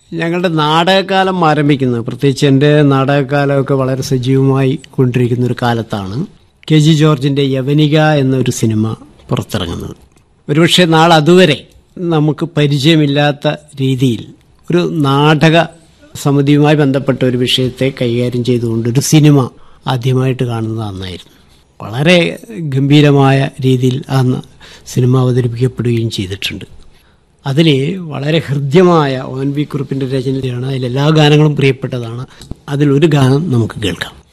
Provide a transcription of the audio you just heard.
ഞങ്ങളുടെ നാടകകാലം ആരംഭിക്കുന്നത് പ്രത്യേകിച്ച് എൻ്റെ നാടകകാലമൊക്കെ വളരെ സജീവമായി കൊണ്ടിരിക്കുന്ന ഒരു കാലത്താണ് കെ ജി ജോർജിൻ്റെ യവനിക എന്നൊരു സിനിമ പുറത്തിറങ്ങുന്നത് ഒരുപക്ഷെ നാളെ അതുവരെ നമുക്ക് പരിചയമില്ലാത്ത രീതിയിൽ ഒരു നാടക സമിതിയുമായി ബന്ധപ്പെട്ട ഒരു വിഷയത്തെ കൈകാര്യം ചെയ്തുകൊണ്ട് ഒരു സിനിമ ആദ്യമായിട്ട് കാണുന്നത് അന്നായിരുന്നു വളരെ ഗംഭീരമായ രീതിയിൽ ആ ന- സിനിമ അവതരിപ്പിക്കപ്പെടുകയും ചെയ്തിട്ടുണ്ട് അതിൽ വളരെ ഹൃദ്യമായ ഒ എൻ വി കുറിപ്പിൻ്റെ രചനയാണ് അതിൽ എല്ലാ ഗാനങ്ങളും പ്രിയപ്പെട്ടതാണ് അതിലൊരു ഗാനം നമുക്ക് കേൾക്കാം